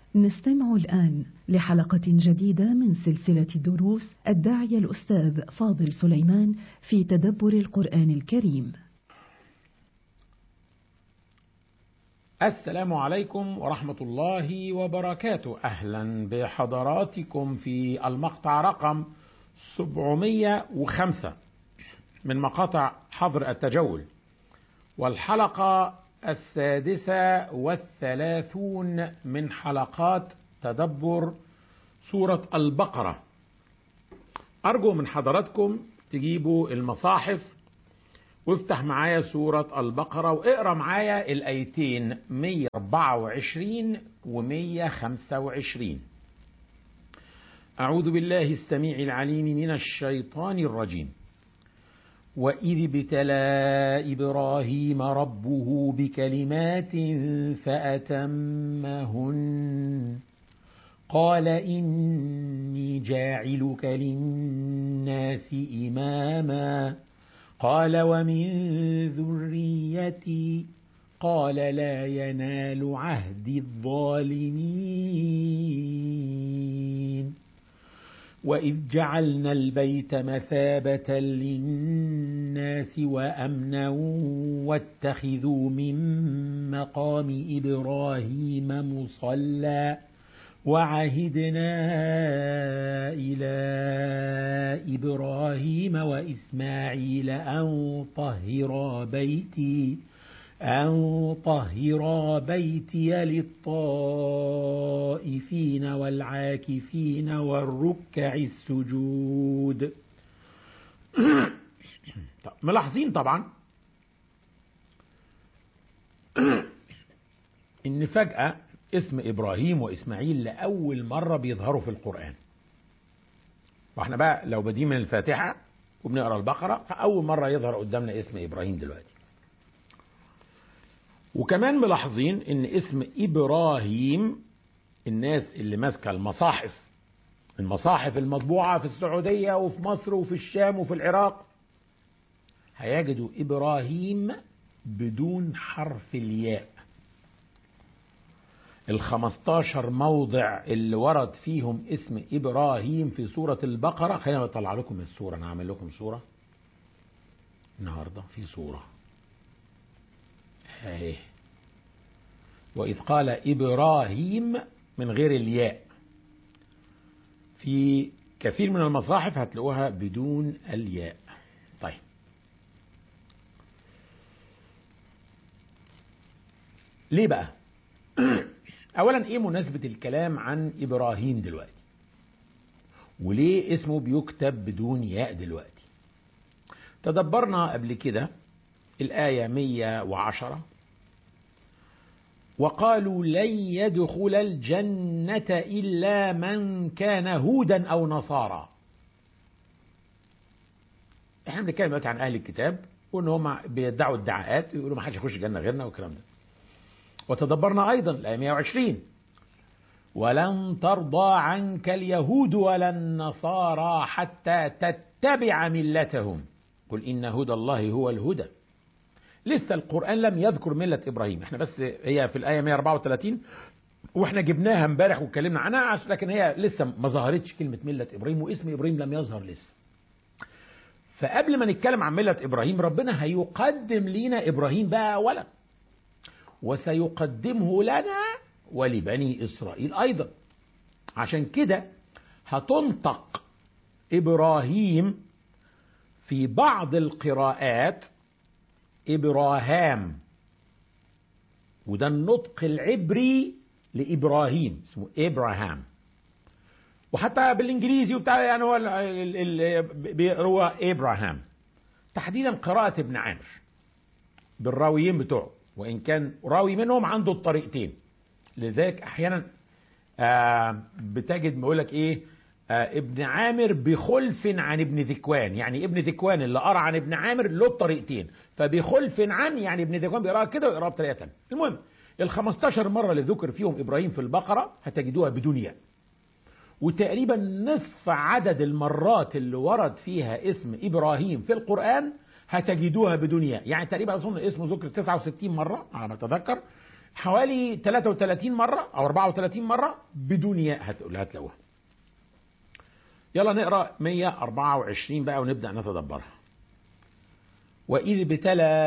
نستمع الآن لحلقة جديدة من سلسلة دروس الداعية الأستاذ فاضل سليمان في تدبر القرآن الكريم. السلام عليكم ورحمة الله وبركاته أهلا بحضراتكم في المقطع رقم 705 من مقاطع حظر التجول والحلقة السادسة والثلاثون من حلقات تدبر سورة البقرة أرجو من حضراتكم تجيبوا المصاحف وافتح معايا سورة البقرة واقرا معايا الآيتين 124 و 125 أعوذ بالله السميع العليم من الشيطان الرجيم وإذ ابتلى إبراهيم ربه بكلمات فأتمهن قال إني جاعلك للناس إماما قال ومن ذريتي قال لا ينال عهد الظالمين واذ جعلنا البيت مثابه للناس وامنا واتخذوا من مقام ابراهيم مصلى وعهدنا الى ابراهيم واسماعيل ان طهرا بيتي أن طهرا بيتي للطائفين والعاكفين والركع السجود ملاحظين طبعا ان فجأة اسم ابراهيم واسماعيل لاول مرة بيظهروا في القرآن واحنا بقى لو بادئين من الفاتحة وبنقرا البقرة فأول مرة يظهر قدامنا اسم ابراهيم دلوقتي وكمان ملاحظين ان اسم ابراهيم الناس اللي ماسكه المصاحف المصاحف المطبوعه في السعوديه وفي مصر وفي الشام وفي العراق هيجدوا ابراهيم بدون حرف الياء الخمستاشر موضع اللي ورد فيهم اسم ابراهيم في سوره البقره خلينا اطلع لكم السوره انا هعمل لكم سوره النهارده في سوره اهي وإذ قال إبراهيم من غير الياء في كثير من المصاحف هتلاقوها بدون الياء طيب ليه بقى اولا ايه مناسبة الكلام عن ابراهيم دلوقتي وليه اسمه بيكتب بدون ياء دلوقتي تدبرنا قبل كده الآية 110 وقالوا لن يدخل الجنة إلا من كان هودا أو نصارى احنا بنتكلم دلوقتي عن أهل الكتاب وإن هم بيدعوا ادعاءات ويقولوا ما حدش يخش الجنة غيرنا والكلام ده وتدبرنا أيضا الآية 120 ولن ترضى عنك اليهود ولا النصارى حتى تتبع ملتهم قل إن هدى الله هو الهدى لسه القرآن لم يذكر ملة إبراهيم احنا بس هي في الآية 134 واحنا جبناها امبارح واتكلمنا عنها لكن هي لسه ما ظهرتش كلمة ملة إبراهيم واسم إبراهيم لم يظهر لسه فقبل ما نتكلم عن ملة إبراهيم ربنا هيقدم لينا إبراهيم بقى أولا وسيقدمه لنا ولبني إسرائيل أيضا عشان كده هتنطق إبراهيم في بعض القراءات إبراهام وده النطق العبري لإبراهيم اسمه إبراهام وحتى بالإنجليزي وبتاع يعني هو هو إبراهام تحديدا قراءة ابن عامر بالراويين بتوعه وإن كان راوي منهم عنده الطريقتين لذلك أحيانا آه بتجد بيقول لك إيه آه ابن عامر بخلف عن ابن ذكوان يعني ابن ذكوان اللي قرا عن ابن عامر له الطريقتين فبخلف عن يعني ابن ذكوان بيقراها كده ويقراها بطريقه ثانيه المهم ال 15 مره اللي ذكر فيهم ابراهيم في البقره هتجدوها بدون ياء وتقريبا نصف عدد المرات اللي ورد فيها اسم ابراهيم في القران هتجدوها بدون ياء يعني تقريبا اظن اسمه ذكر 69 مره على ما اتذكر حوالي 33 مرة أو 34 مرة بدون ياء هتقول هتلاقوها يلا نقرأ 124 بقى ونبدأ نتدبرها وإذ ابتلى